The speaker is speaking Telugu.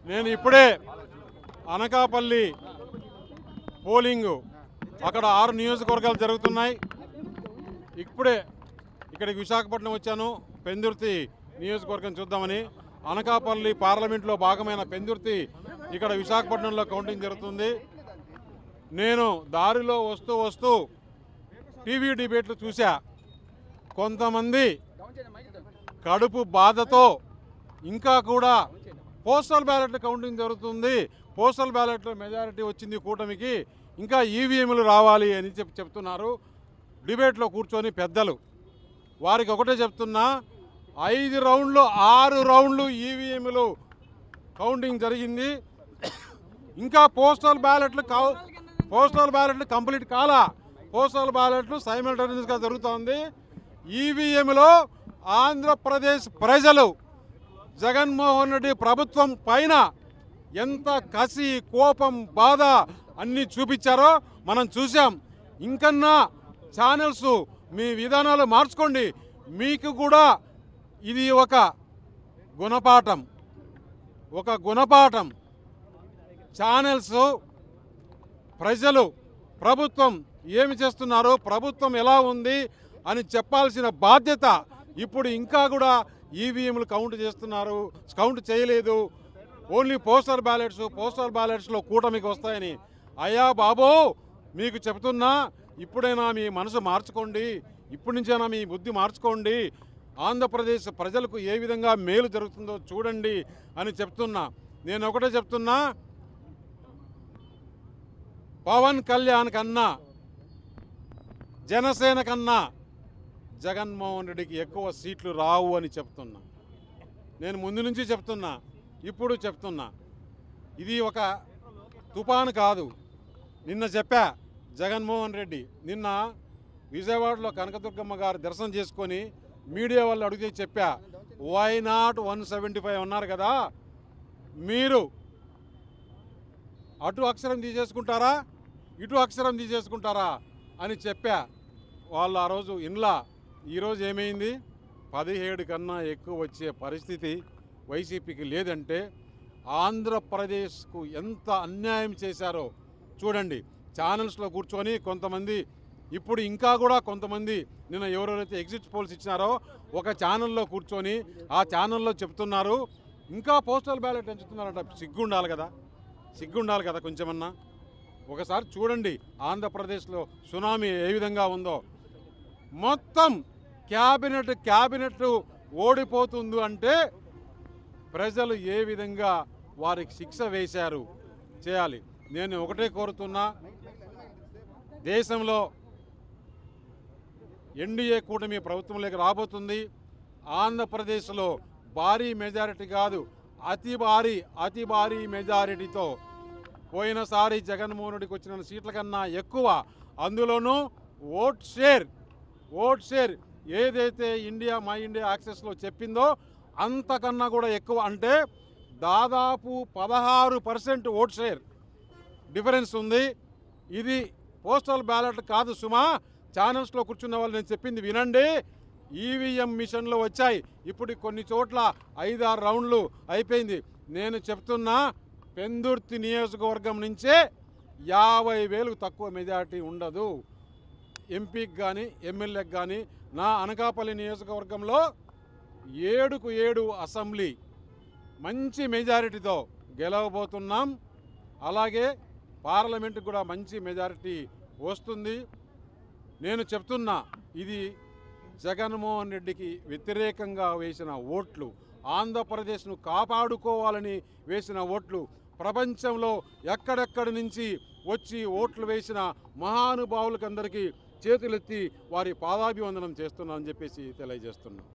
నేను ఇప్పుడే అనకాపల్లి పోలింగు అక్కడ ఆరు నియోజకవర్గాలు జరుగుతున్నాయి ఇప్పుడే ఇక్కడికి విశాఖపట్నం వచ్చాను పెందుర్తి నియోజకవర్గం చూద్దామని అనకాపల్లి పార్లమెంట్లో భాగమైన పెందుర్తి ఇక్కడ విశాఖపట్నంలో కౌంటింగ్ జరుగుతుంది నేను దారిలో వస్తూ వస్తూ టీవీ డిబేట్లు చూసా కొంతమంది కడుపు బాధతో ఇంకా కూడా పోస్టల్ బ్యాలెట్ కౌంటింగ్ జరుగుతుంది పోస్టల్ బ్యాలెట్లో మెజారిటీ వచ్చింది కూటమికి ఇంకా ఈవీఎంలు రావాలి అని చెప్పి చెప్తున్నారు డిబేట్లో కూర్చొని పెద్దలు వారికి ఒకటే చెప్తున్నా ఐదు రౌండ్లు ఆరు రౌండ్లు ఈవీఎంలు కౌంటింగ్ జరిగింది ఇంకా పోస్టల్ బ్యాలెట్లు కౌ పోస్టల్ బ్యాలెట్లు కంప్లీట్ కాలా పోస్టల్ బ్యాలెట్లు సైమల్టేనియస్గా జరుగుతోంది ఈవీఎంలో ఆంధ్రప్రదేశ్ ప్రజలు జగన్మోహన్ రెడ్డి ప్రభుత్వం పైన ఎంత కసి కోపం బాధ అన్నీ చూపించారో మనం చూసాం ఇంకన్నా ఛానల్స్ మీ విధానాలు మార్చుకోండి మీకు కూడా ఇది ఒక గుణపాఠం ఒక గుణపాఠం ఛానల్స్ ప్రజలు ప్రభుత్వం ఏమి చేస్తున్నారు ప్రభుత్వం ఎలా ఉంది అని చెప్పాల్సిన బాధ్యత ఇప్పుడు ఇంకా కూడా ఈవీఎంలు కౌంట్ చేస్తున్నారు కౌంట్ చేయలేదు ఓన్లీ పోస్టల్ బ్యాలెట్స్ పోస్టల్ బ్యాలెట్స్లో కూటమికి వస్తాయని అయ్యా బాబో మీకు చెప్తున్నా ఇప్పుడైనా మీ మనసు మార్చుకోండి ఇప్పటి నుంచైనా మీ బుద్ధి మార్చుకోండి ఆంధ్రప్రదేశ్ ప్రజలకు ఏ విధంగా మేలు జరుగుతుందో చూడండి అని చెప్తున్నా నేను ఒకటే చెప్తున్నా పవన్ కళ్యాణ్ కన్నా జనసేన కన్నా జగన్మోహన్ రెడ్డికి ఎక్కువ సీట్లు రావు అని చెప్తున్నా నేను ముందు నుంచి చెప్తున్నా ఇప్పుడు చెప్తున్నా ఇది ఒక తుఫాను కాదు నిన్న చెప్పా జగన్మోహన్ రెడ్డి నిన్న విజయవాడలో కనకదుర్గమ్మ గారు దర్శనం చేసుకొని మీడియా వాళ్ళు అడిగితే చెప్పా why not one seventy five ఉన్నారు కదా మీరు అటు అక్షరం తీసేసుకుంటారా ఇటు అక్షరం తీసేసుకుంటారా అని చెప్పా వాళ్ళు ఆ రోజు ఇండ్లా ఈరోజు ఏమైంది పదిహేడు కన్నా ఎక్కువ వచ్చే పరిస్థితి వైసీపీకి లేదంటే ఆంధ్రప్రదేశ్కు ఎంత అన్యాయం చేశారో చూడండి ఛానల్స్లో కూర్చొని కొంతమంది ఇప్పుడు ఇంకా కూడా కొంతమంది నిన్న ఎవరెవరైతే ఎగ్జిట్ పోల్స్ ఇచ్చినారో ఒక ఛానల్లో కూర్చొని ఆ ఛానల్లో చెప్తున్నారు ఇంకా పోస్టల్ బ్యాలెట్ ఎంచుతున్నారంట సిగ్గుండాలి కదా సిగ్గుండాలి కదా కొంచెమన్నా ఒకసారి చూడండి ఆంధ్రప్రదేశ్లో సునామీ ఏ విధంగా ఉందో మొత్తం క్యాబినెట్ క్యాబినెట్ ఓడిపోతుంది అంటే ప్రజలు ఏ విధంగా వారికి శిక్ష వేశారు చేయాలి నేను ఒకటే కోరుతున్నా దేశంలో ఎన్డీఏ కూటమి ప్రభుత్వంలోకి రాబోతుంది ఆంధ్రప్రదేశ్లో భారీ మెజారిటీ కాదు అతి భారీ అతి భారీ మెజారిటీతో పోయినసారి జగన్మోహన్ రెడ్డికి వచ్చిన సీట్ల కన్నా ఎక్కువ అందులోనూ ఓట్ షేర్ ఓట్ షేర్ ఏదైతే ఇండియా మై ఇండియా యాక్సెస్లో చెప్పిందో అంతకన్నా కూడా ఎక్కువ అంటే దాదాపు పదహారు పర్సెంట్ ఓట్ షేర్ డిఫరెన్స్ ఉంది ఇది పోస్టల్ బ్యాలెట్ కాదు సుమా ఛానల్స్లో కూర్చున్న వాళ్ళు నేను చెప్పింది వినండి ఈవీఎం మిషన్లు వచ్చాయి ఇప్పుడు కొన్ని చోట్ల ఐదారు రౌండ్లు అయిపోయింది నేను చెప్తున్నా పెందుర్తి నియోజకవర్గం నుంచే యాభై వేలకు తక్కువ మెజారిటీ ఉండదు ఎంపీకి కానీ ఎమ్మెల్యేకి కానీ నా అనకాపల్లి నియోజకవర్గంలో ఏడుకు ఏడు అసెంబ్లీ మంచి మెజారిటీతో గెలవబోతున్నాం అలాగే పార్లమెంట్కి కూడా మంచి మెజారిటీ వస్తుంది నేను చెప్తున్నా ఇది జగన్మోహన్ రెడ్డికి వ్యతిరేకంగా వేసిన ఓట్లు ఆంధ్రప్రదేశ్ను కాపాడుకోవాలని వేసిన ఓట్లు ప్రపంచంలో ఎక్కడెక్కడి నుంచి వచ్చి ఓట్లు వేసిన మహానుభావులకందరికీ చేతులెత్తి వారి పాదాభివందనం చేస్తున్నానని చెప్పేసి తెలియజేస్తున్నాను